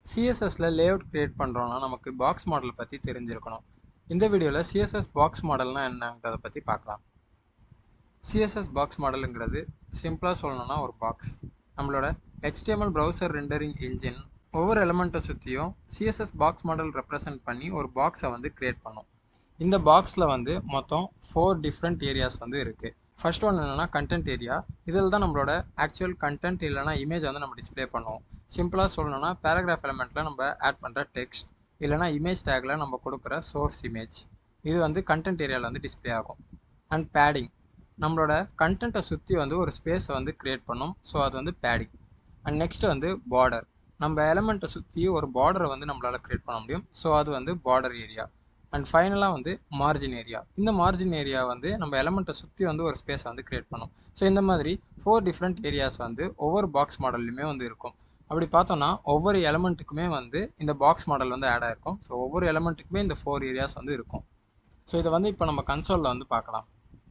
சிஎஸ்எஸ்ல layout create பண்ணுறோம்னா நமக்கு box model பற்றி தெரிஞ்சிருக்கணும் இந்த வீடியோவில் சிஎஸ்எஸ் பாக்ஸ் மாடல்னா என்னன்றதை பற்றி பார்க்கலாம் சிஎஸ்எஸ் பாக்ஸ் மாடலுங்கிறது சிம்பிளாக சொல்லணும்னா ஒரு பாக்ஸ் நம்மளோட HTML ப்ரௌசர் ரெண்டரிங் இன்ஜின் ஒவ்வொரு எலமெண்ட்டை சுற்றியும் சிஎஸ்எஸ் பாக்ஸ் மாடல் ரெப்ரசன்ட் பண்ணி ஒரு பாக்ஸை வந்து கிரியேட் பண்ணும் இந்த பாக்ஸில் வந்து மொத்தம் ஃபோர் டிஃப்ரெண்ட் ஏரியாஸ் வந்து இருக்குது ஃபர்ஸ்ட் ஒன் என்னென்னா கண்டென்ட் ஏரியா இதில் தான் நம்மளோட ஆக்சுவல் கண்டென்ட் இல்லைனா இமேஜ் வந்து நம்ம டிஸ்ப்ளே பண்ணுவோம் சிம்பிளாக சொல்லணும்னா பேராகிராஃப் எலமெண்ட்டில் நம்ம ஆட் பண்ணுற டெக்ஸ்ட் இல்லைனா இமேஜ் டேக்கில் நம்ம கொடுக்குற சோர்ஸ் இமேஜ் இது வந்து கண்டென்ட் ஏரியாவில் வந்து டிஸ்ப்ளே ஆகும் அண்ட் பேடிங் நம்மளோட கண்டென்ட்டை சுற்றி வந்து ஒரு ஸ்பேஸை வந்து க்ரியேட் பண்ணும் ஸோ அது வந்து பேடிங் அண்ட் நெக்ஸ்ட் வந்து பார்டர் நம்ம எலமெண்ட்டை சுற்றி ஒரு பார்டரை வந்து நம்மளால் க்ரியேட் பண்ண முடியும் ஸோ அது வந்து பார்டர் ஏரியா அண்ட் ஃபைனலாக வந்து மார்ஜின் ஏரியா இந்த மார்ஜின் ஏரியா வந்து நம்ம எலமெண்ட்டை சுற்றி வந்து ஒரு ஸ்பேஸை வந்து க்ரியேட் பண்ணும் ஸோ இந்த மாதிரி ஃபோர் டிஃப்ரெண்ட் ஏரியாஸ் வந்து ஒவ்வொரு பாக்ஸ் மாடல்லையுமே வந்து இருக்கும் அப்படி பார்த்தோம்னா ஒவ்வொரு எலமெண்ட்டுக்குமே வந்து இந்த பாக்ஸ் மாடல் வந்து ஆட் ஆயிருக்கும் ஸோ ஒவ்வொரு எலமெண்ட்டுக்குமே இந்த ஃபோர் ஏரியாஸ் வந்து இருக்கும் ஸோ இதை வந்து இப்போ நம்ம கன்சோலில் வந்து பார்க்கலாம்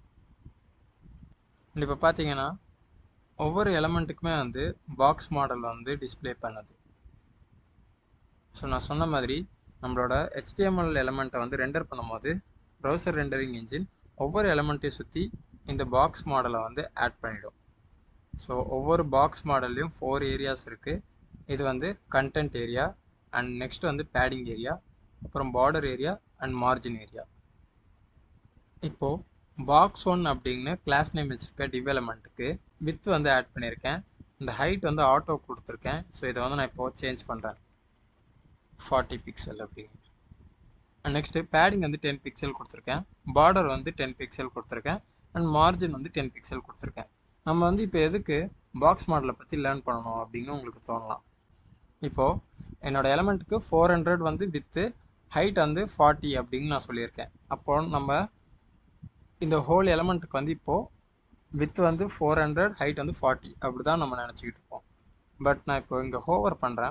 இப்போ பார்த்தீங்கன்னா ஒவ்வொரு எலமெண்ட்டுக்குமே வந்து பாக்ஸ் மாடல் வந்து டிஸ்ப்ளே பண்ணுது ஸோ நான் சொன்ன மாதிரி நம்மளோட HTML எலமெண்ட்டை வந்து ரெண்டர் பண்ணும்போது ப்ரௌசர் ரெண்டரிங் இன்ஜின் ஒவ்வொரு எலமெண்ட்டையும் சுற்றி இந்த பாக்ஸ் மாடலை வந்து ஆட் பண்ணிடும் ஸோ ஒவ்வொரு பாக்ஸ் மாடல்லையும் ஃபோர் ஏரியாஸ் இருக்குது இது வந்து கண்டென்ட் ஏரியா அண்ட் நெக்ஸ்ட் வந்து பேடிங் ஏரியா அப்புறம் border area and margin area இப்போது பாக்ஸ் ஒன் அப்படின்னு கிளாஸ் நேம் வச்சுருக்க டிவெலப்மெண்ட்டுக்கு வித் வந்து ஆட் பண்ணியிருக்கேன் இந்த ஹைட் வந்து ஆட்டோ கொடுத்துருக்கேன் ஸோ இதை வந்து நான் இப்போது சேஞ்ச் பண்ணுறேன் ஃபார்ட்டி பிக்சல் அப்படின்னு நெக்ஸ்ட்டு பேடிங் வந்து டென் பிக்சல் கொடுத்துருக்கேன் பார்டர் வந்து டென் பிக்சல் கொடுத்துருக்கேன் அண்ட் மார்ஜின் வந்து டென் பிக்சல் கொடுத்துருக்கேன் நம்ம வந்து இப்போ எதுக்கு பாக்ஸ் மாடலை பற்றி லேர்ன் பண்ணணும் அப்படின்னு உங்களுக்கு தோணலாம் இப்போது என்னோடய எலமெண்ட்டுக்கு ஃபோர் ஹண்ட்ரட் வந்து வித்து ஹைட் வந்து ஃபார்ட்டி அப்படின்னு நான் சொல்லியிருக்கேன் அப்போ நம்ம இந்த ஹோல் எலமெண்ட்டுக்கு வந்து இப்போது வித் வந்து ஃபோர் ஹண்ட்ரட் ஹைட் வந்து ஃபார்ட்டி அப்படி தான் நம்ம நினச்சிக்கிட்டு இருப்போம் பட் நான் இப்போ இங்கே ஹோவர் பண்ணுறேன்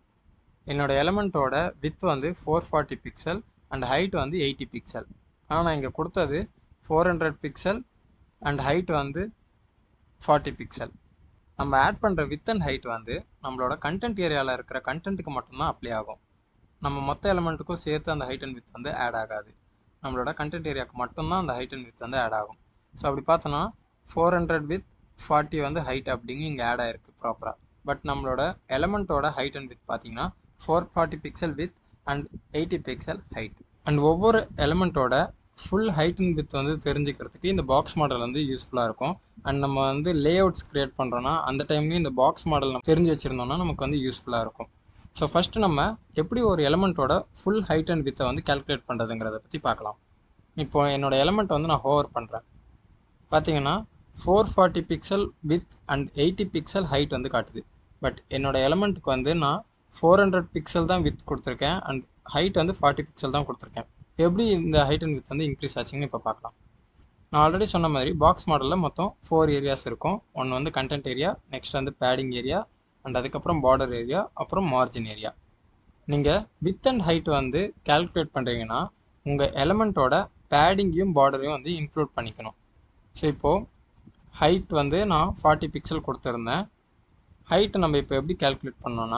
என்னோடய எலமெண்ட்டோட வித் வந்து four forty pixel and height வந்து எயிட்டி பிக்சல் ஆனால் நான் இங்கே கொடுத்தது four hundred pixel and height வந்து ஃபார்ட்டி பிக்சல் நம்ம ஆட் பண்ணுற வித் அண்ட் ஹைட் வந்து நம்மளோட கண்டென்ட் ஏரியாவில் இருக்கிற கண்டென்ட்டுக்கு மட்டும்தான் அப்ளை ஆகும் நம்ம மொத்த எலமெண்ட்டுக்கும் சேர்த்து அந்த ஹைட் அண்ட் வித் வந்து ஆட் ஆகாது நம்மளோட கண்டென்ட் ஏரியாவுக்கு மட்டும்தான் அந்த ஹைட் அண்ட் வித் வந்து ஆட் ஆகும் ஸோ அப்படி பார்த்தோன்னா ஃபோர் ஹண்ட்ரட் வித் ஃபார்ட்டி வந்து ஹைட் அப்படிங்க இங்கே ஆட் ஆயிருக்கு ப்ராப்பராக பட் நம்மளோட எலமெண்ட்டோட ஹைட் அண்ட் வித் பார்த்தீங்கன்னா four forty pixel width and eighty pixel height and ஒவ்வொரு எலமெண்ட்டோட ஃபுல் ஹைட் அண்ட் வித் வந்து தெரிஞ்சுக்கிறதுக்கு இந்த பாக்ஸ் மாடல் வந்து யூஸ்ஃபுல்லாக இருக்கும் அண்ட் நம்ம வந்து லே அவுட்ஸ் க்ரியேட் பண்ணுறோன்னா அந்த டைம்லேயும் இந்த பாக்ஸ் மாடல் நம்ம தெரிஞ்சு வச்சுருந்தோம்னா நமக்கு வந்து யூஸ்ஃபுல்லாக இருக்கும் ஸோ ஃபஸ்ட்டு நம்ம எப்படி ஒரு எலமெண்ட்டோட ஃபுல் ஹைட் அண்ட் வித்தை வந்து கேல்குலேட் பண்ணுறதுங்கிறத பற்றி பார்க்கலாம் இப்போ என்னோட எலமெண்ட் வந்து நான் ஹோவர் பண்ணுறேன் பார்த்தீங்கன்னா four forty pixel width and eighty pixel height வந்து காட்டுது பட் என்னோட எலமெண்ட்டுக்கு வந்து நான் ஃபோர் ஹண்ட்ரட் பிக்சல் தான் வித் கொடுத்துருக்கேன் அண்ட் ஹைட் வந்து ஃபார்ட்டி பிக்சல் தான் கொடுத்துருக்கேன் எப்படி இந்த ஹைட் அண்ட் வித் வந்து இன்க்ரீஸ் ஆச்சுன்னு இப்போ பார்க்கலாம் நான் ஆல்ரெடி சொன்ன மாதிரி பாக்ஸ் மாடலில் மொத்தம் ஃபோர் ஏரியாஸ் இருக்கும் ஒன்று வந்து கண்டென்ட் ஏரியா நெக்ஸ்ட் வந்து பேடிங் ஏரியா அண்ட் அதுக்கப்புறம் பார்டர் ஏரியா அப்புறம் மார்ஜின் ஏரியா நீங்கள் வித் அண்ட் ஹைட் வந்து கேல்குலேட் பண்ணுறீங்கன்னா உங்கள் எலமெண்ட்டோட பேடிங்கையும் பார்டரையும் வந்து இன்க்ளூட் பண்ணிக்கணும் ஸோ இப்போது ஹைட் வந்து நான் ஃபார்ட்டி பிக்சல் கொடுத்துருந்தேன் ஹைட்டை நம்ம இப்போ எப்படி கேல்குலேட் பண்ணோன்னா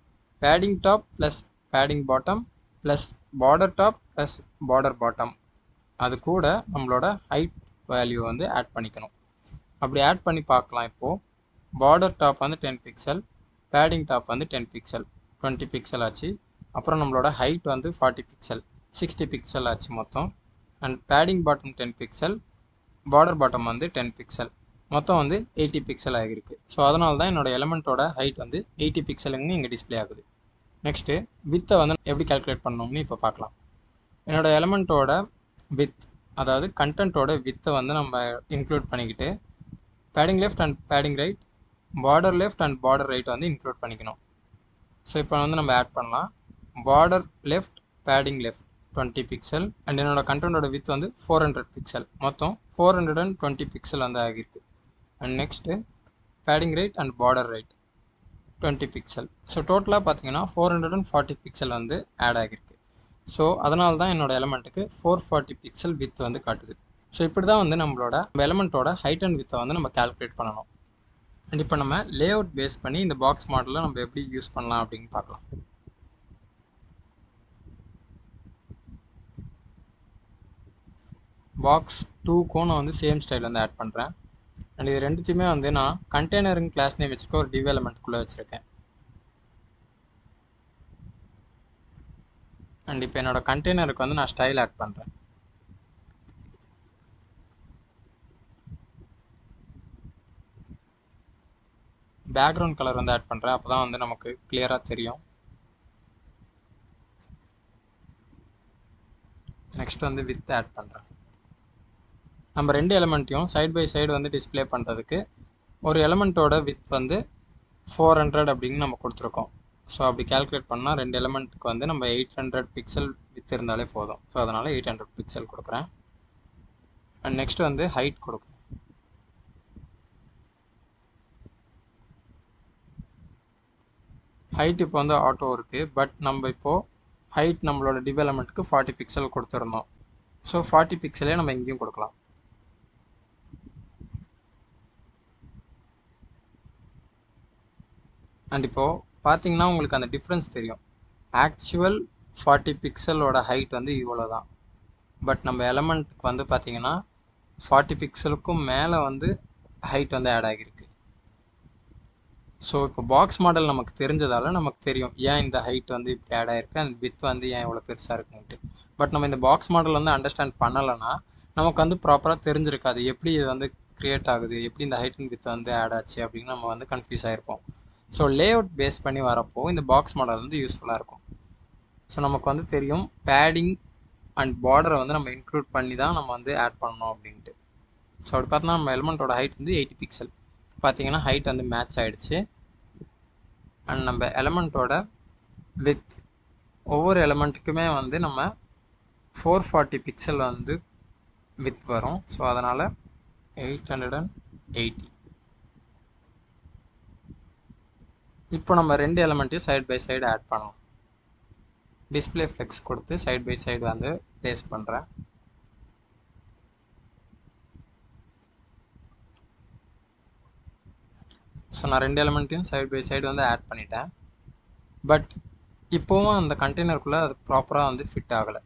padding top plus padding bottom plus border top plus border bottom அது கூட நம்மளோட ஹைட் வேல்யூ வந்து ஆட் பண்ணிக்கணும் அப்படி ஆட் பண்ணி பார்க்கலாம் இப்போது பார்டர் டாப் வந்து டென் பிக்சல் பேடிங் டாப் வந்து டென் பிக்சல் டுவெண்ட்டி பிக்சல் ஆச்சு அப்புறம் நம்மளோட ஹைட் வந்து ஃபார்ட்டி பிக்சல் சிக்ஸ்டி பிக்சல் ஆச்சு மொத்தம் and padding bottom ten pixel border bottom வந்து டென் பிக்சல் மொத்தம் வந்து எயிட்டி பிக்சல் ஆகிருக்கு ஸோ அதனால தான் என்னோட எலமெண்ட்டோட ஹைட் வந்து எயிட்டி பிக்சலுங்க இங்கே டிஸ்பிளே ஆகுது நெக்ஸ்ட்டு வித்தை வந்து எப்படி கால்குலேட் பண்ணோம்னு இப்போ பார்க்கலாம் என்னோட எலமெண்ட்டோட வித் அதாவது கண்டென்ட்டோட வித்தை வந்து நம்ம இன்க்ளூட் பண்ணிக்கிட்டு padding left and padding right border left and border right வந்து இன்க்ளூட் பண்ணிக்கணும் ஸோ இப்போ வந்து நம்ம ஆட் பண்ணலாம் border left padding left twenty pixel and என்னோட கண்டென்ட்டோட வித் வந்து ஃபோர் ஹண்ட்ரட் பிக்சல் மொத்தம் four hundred and twenty pixel வந்து ஆகிருக்கு and next padding right and border right twenty pixel so டோட்டலாக பார்த்தீங்கன்னா four hundred and forty pixel வந்து add ஆகிருக்கு ஸோ அதனால தான் என்னோட எலமெண்ட்டுக்கு ஃபோர் ஃபார்ட்டி பிக்சல் வித் வந்து காட்டுது ஸோ இப்படி தான் வந்து நம்மளோட எலமெண்ட்டோட ஹைட் அண்ட் வித்தை வந்து நம்ம கால்குலேட் பண்ணணும் அண்ட் இப்போ நம்ம லே அவுட் பேஸ் பண்ணி இந்த பாக்ஸ் மாடலில் நம்ம எப்படி யூஸ் பண்ணலாம் அப்படின்னு பார்க்கலாம் பாக்ஸ் டூக்கும் நான் வந்து சேம் ஸ்டைல் வந்து ஆட் பண்ணுறேன் அண்ட் இது ரெண்டுத்தையுமே வந்து நான் கண்டெய்னருங்க கிளாஸ் நேம் வச்சுக்க ஒரு டிவ் எலமெண்ட்குள்ளே வச்சுருக்கேன் அண்ட் இப்போ என்னோட கண்டெய்னருக்கு வந்து நான் ஸ்டைல் ஆட் பண்ணுறேன் பேக்ரவுண்ட் கலர் வந்து ஆட் பண்ணுறேன் அப்போ தான் வந்து நமக்கு கிளியராக தெரியும் நெக்ஸ்ட் வந்து வித் ஆட் பண்ணுறேன் நம்ம ரெண்டு எலமெண்ட்டையும் சைட் பை சைடு வந்து டிஸ்பிளே பண்ணுறதுக்கு ஒரு எலமெண்ட்டோட வித் வந்து ஃபோர் ஹண்ட்ரட் அப்படின்னு நம்ம கொடுத்துருக்கோம் ஸோ அப்படி கேல்குலேட் பண்ணால் ரெண்டு எலமெண்ட்டுக்கு வந்து நம்ம எயிட் ஹண்ட்ரட் பிக்சல் வித் இருந்தாலே போதும் ஸோ அதனால் எயிட் ஹண்ட்ரட் பிக்சல் கொடுக்குறேன் அண்ட் நெக்ஸ்ட் வந்து ஹைட் கொடுக்குறேன் ஹைட் இப்போ வந்து ஆட்டோ இருக்குது பட் நம்ம இப்போது ஹைட் நம்மளோட டிவெலப்மெண்ட்டுக்கு ஃபார்ட்டி பிக்சல் கொடுத்துருந்தோம் ஸோ ஃபார்ட்டி பிக்சலே நம்ம இங்கேயும் கொடுக்கலாம் அண்ட் இப்போது பார்த்தீங்கன்னா உங்களுக்கு அந்த டிஃப்ரென்ஸ் தெரியும் ஆக்சுவல் ஃபார்ட்டி பிக்சலோட ஹைட் வந்து இவ்வளோ தான் பட் நம்ம எலமெண்ட்டுக்கு வந்து பார்த்தீங்கன்னா ஃபார்ட்டி பிக்சலுக்கும் மேலே வந்து ஹைட் வந்து ஆட் ஆகியிருக்கு ஸோ இப்போ பாக்ஸ் மாடல் நமக்கு தெரிஞ்சதால நமக்கு தெரியும் ஏன் இந்த ஹைட் வந்து இப்படி ஆட் ஆகிருக்கு அந்த வித் வந்து ஏன் இவ்வளோ பெருசாக இருக்குன்ட்டு பட் நம்ம இந்த பாக்ஸ் மாடல் வந்து அண்டர்ஸ்டாண்ட் பண்ணலைன்னா நமக்கு வந்து ப்ராப்பராக தெரிஞ்சிருக்காது எப்படி இது வந்து க்ரியேட் ஆகுது எப்படி இந்த ஹைட் அண்ட் வித் வந்து ஆட் ஆச்சு அப்படின்னு நம்ம வந்து கன்ஃபியூஸ் ஆகிருப்போம் ஸோ லே அவுட் பேஸ் பண்ணி வரப்போ இந்த பாக்ஸ் மாடல் வந்து யூஸ்ஃபுல்லாக இருக்கும் ஸோ நமக்கு வந்து தெரியும் பேடிங் அண்ட் பார்டரை வந்து நம்ம இன்க்ளூட் பண்ணி தான் நம்ம வந்து ஆட் பண்ணணும் அப்படின்ட்டு ஸோ அப்படி பார்த்தோன்னா நம்ம எலிமெண்ட்டோட ஹைட் வந்து எயிட்டி பிக்சல் பார்த்தீங்கன்னா ஹைட் வந்து மேட்ச் ஆகிடுச்சு அண்ட் நம்ம எலமெண்ட்டோட வித் ஒவ்வொரு எலமெண்ட்டுக்குமே வந்து நம்ம ஃபோர் ஃபார்ட்டி பிக்சல் வந்து வித் வரும் ஸோ அதனால் எயிட் ஹண்ட்ரட் அண்ட் எயிட்டி இப்போ நம்ம ரெண்டு எலமெண்ட்டையும் சைட் பை சைடு ஆட் பண்ணலாம் டிஸ்பிளே ஃப்ளெக்ஸ் கொடுத்து சைட் பை சைடு வந்து ப்ளேஸ் பண்ணுறேன் ஸோ நான் ரெண்டு எலமெண்ட்டையும் சைடு பை சைடு வந்து ஆட் பண்ணிட்டேன் பட் இப்போவும் அந்த கண்டெய்னருக்குள்ளே அது ப்ராப்பராக வந்து ஃபிட் ஆகலை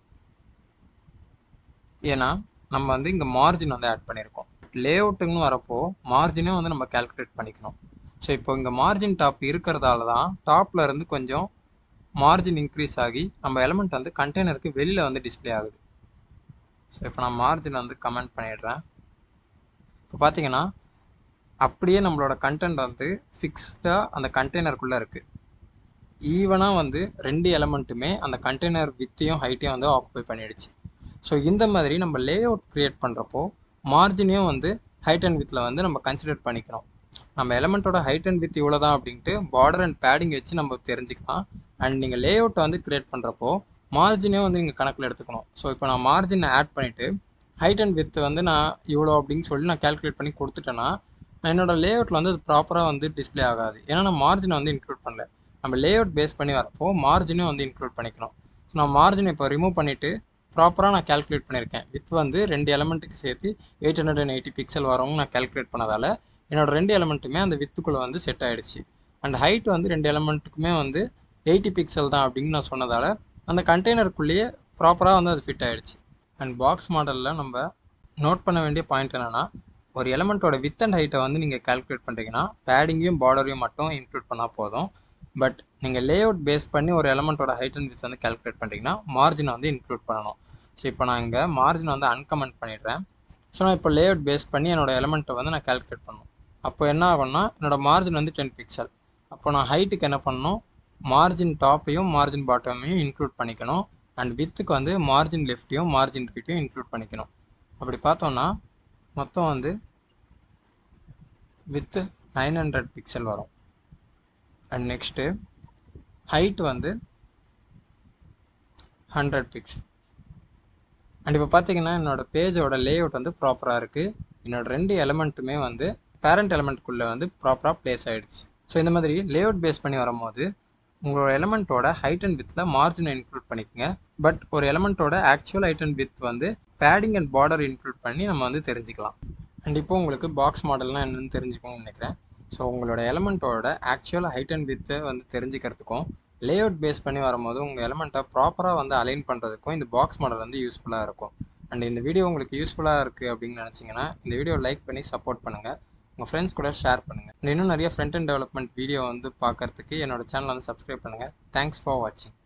ஏன்னா நம்ம வந்து இங்கே மார்ஜின் வந்து ஆட் பண்ணியிருக்கோம் லே அவுட்டுங்கன்னு வரப்போ மார்ஜினும் வந்து நம்ம கேல்குலேட் பண்ணிக்கணும் ஸோ இப்போ இங்கே மார்ஜின் டாப் இருக்கிறதால தான் டாப்பில் இருந்து கொஞ்சம் மார்ஜின் இன்க்ரீஸ் ஆகி நம்ம எலமெண்ட் வந்து கண்டெய்னருக்கு வெளியில் வந்து டிஸ்பிளே ஆகுது ஸோ இப்போ நான் மார்ஜின் வந்து கமெண்ட் பண்ணிடுறேன் இப்போ பார்த்தீங்கன்னா அப்படியே நம்மளோட கண்டென்ட் வந்து ஃபிக்ஸ்டாக அந்த கண்டெய்னருக்குள்ளே இருக்குது ஈவனாக வந்து ரெண்டு எலமெண்ட்டுமே அந்த கண்டெய்னர் வித்தையும் ஹைட்டையும் வந்து ஆக்குபை பண்ணிடுச்சு ஸோ இந்த மாதிரி நம்ம லே அவுட் க்ரியேட் பண்ணுறப்போ மார்ஜினையும் வந்து ஹைட் அண்ட் வித்தில் வந்து நம்ம கன்சிடர் பண்ணிக்கிறோம் நம்ம எலமெண்ட்டோட ஹைட் அண்ட் வித் இவ்வளோ தான் அப்படின்ட்டு பார்டர் அண்ட் பேடிங் வச்சு நம்ம தெரிஞ்சுக்கலாம் அண்ட் நீங்கள் லே அவுட்டை வந்து க்ரியேட் பண்ணுறப்போ மார்ஜினையும் வந்து நீங்கள் கணக்கில் எடுத்துக்கணும் ஸோ இப்போ நான் மார்ஜினை ஆட் பண்ணிவிட்டு ஹைட் அண்ட் வித் வந்து நான் இவ்வளோ அப்படின்னு சொல்லி நான் கேல்குலேட் பண்ணி கொடுத்துட்டேன்னா நான் என்னோட லே அவுட்டில் வந்து அது ப்ராப்பராக வந்து டிஸ்பிளே ஆகாது ஏன்னா நான் மார்ஜினை வந்து இன்க்ளூட் பண்ணல நம்ம லே அவுட் பேஸ் பண்ணி வரப்போ மார்ஜினையும் வந்து இன்க்ளூட் பண்ணிக்கணும் ஸோ நான் மார்ஜினை இப்போ ரிமூவ் பண்ணிவிட்டு ப்ராப்பராக நான் கேல்குலேட் பண்ணியிருக்கேன் வித் வந்து ரெண்டு எலமெண்ட்டுக்கு சேர்த்து eight hundred and eighty pixel வரவங்க நான் கேல்குலேட் பண்ணதால் என்னோட ரெண்டு எலமெண்ட்டுமே அந்த வித்துக்குள்ளே வந்து செட் ஆகிடுச்சு அண்ட் ஹைட் வந்து ரெண்டு எலமெண்ட்டுக்குமே வந்து எயிட்டி பிக்சல் தான் அப்படின்னு நான் சொன்னதால் அந்த கண்டெய்னருக்குள்ளேயே ப்ராப்பராக வந்து அது ஃபிட் ஆகிடுச்சு அண்ட் பாக்ஸ் மாடலில் நம்ம நோட் பண்ண வேண்டிய பாயிண்ட் என்னென்னா ஒரு எலமெண்ட்டோட வித் அண்ட் ஹைட்டை வந்து நீங்கள் கால்குலேட் பண்ணுறீங்கன்னா பேடிங்கையும் பார்டரையும் மட்டும் இன்க்ளூட் பண்ணால் போதும் பட் நீங்கள் லே அவுட் பேஸ் பண்ணி ஒரு எலமெண்ட்டோட ஹைட் அண்ட் வித் வந்து கால்குலேட் பண்ணுறீங்கன்னா மார்ஜினை வந்து இன்க்ளூட் பண்ணணும் ஸோ இப்போ நான் இங்கே மார்ஜின் வந்து அன்கமெண்ட் பண்ணிடுறேன் ஸோ நான் இப்போ லே அவுட் பேஸ் பண்ணி என்னோட எலமெண்ட்டை வந்து நான் கால்குலேட் பண்ணணும் அப்போ என்ன ஆகும்னா என்னோட மார்ஜின் வந்து டென் பிக்சல் அப்போ நான் ஹைட்டுக்கு என்ன பண்ணணும் மார்ஜின் டாப்பையும் மார்ஜின் பாட்டமையும் இன்க்ளூட் பண்ணிக்கணும் அண்ட் வித்துக்கு வந்து மார்ஜின் லெஃப்ட்டையும் மார்ஜின் ரைட்டையும் இன்க்ளூட் பண்ணிக்கணும் அப்படி பார்த்தோம்னா மொத்தம் வந்து வித்து நைன் ஹண்ட்ரட் பிக்சல் வரும் அண்ட் நெக்ஸ்ட்டு ஹைட் வந்து ஹண்ட்ரட் பிக்சல் அண்ட் இப்போ பார்த்தீங்கன்னா என்னோடய பேஜோட லேஅவுட் வந்து ப்ராப்பராக இருக்குது என்னோட ரெண்டு எலமெண்ட்டுமே வந்து பேரண்ட் எலமெண்ட்குள்ளே வந்து ப்ராப்பராக ப்ளேஸ் ஆகிடுச்சு ஸோ இந்த மாதிரி லேஅவுட் பேஸ் பண்ணி வரும்போது உங்களோட எலமெண்ட்டோட ஹைட் அண்ட் வித்தில் மார்ஜினை இன்க்ளூட் பண்ணிக்கோங்க பட் ஒரு எலமெண்ட்டோட ஆக்சுவல் ஹைட் அண்ட் வித் வந்து பேடிங் அண்ட் பார்டர் இன்க்ளூட் பண்ணி நம்ம வந்து தெரிஞ்சுக்கலாம் அண்ட் இப்போ உங்களுக்கு பாக்ஸ் மாடல்னால் என்னென்னு தெரிஞ்சுக்கணும்னு நினைக்கிறேன் ஸோ உங்களோட எலமெண்ட்டோட ஆக்சுவல் ஹைட் அண்ட் வித்தை வந்து தெரிஞ்சுக்கிறதுக்கும் லேஅவுட் பேஸ் பண்ணி வரும்போது உங்கள் எலமெண்ட்டை ப்ராப்பராக வந்து அலைன் பண்ணுறதுக்கும் இந்த பாக்ஸ் மாடல் வந்து யூஸ்ஃபுல்லாக இருக்கும் அண்ட் இந்த வீடியோ உங்களுக்கு யூஸ்ஃபுல்லாக இருக்குது அப்படின்னு நினச்சிங்கன்னா இந்த வீடியோ லைக் பண்ணி சப்போர்ட் பண்ணுங்கள் உங்கள் ஃப்ரெண்ட்ஸ் கூட ஷேர் பண்ணுங்கள் இன்னும் நிறைய ஃப்ரண்ட் அண்ட் டெவலப்மெண்ட் வீடியோ வந்து பார்க்கறதுக்கு என்னோட சேனலை வந்து சப்ஸ்கிரைப் பண்ணுங்கள் தேங்க்ஸ் ஃபார் வாட்சிங்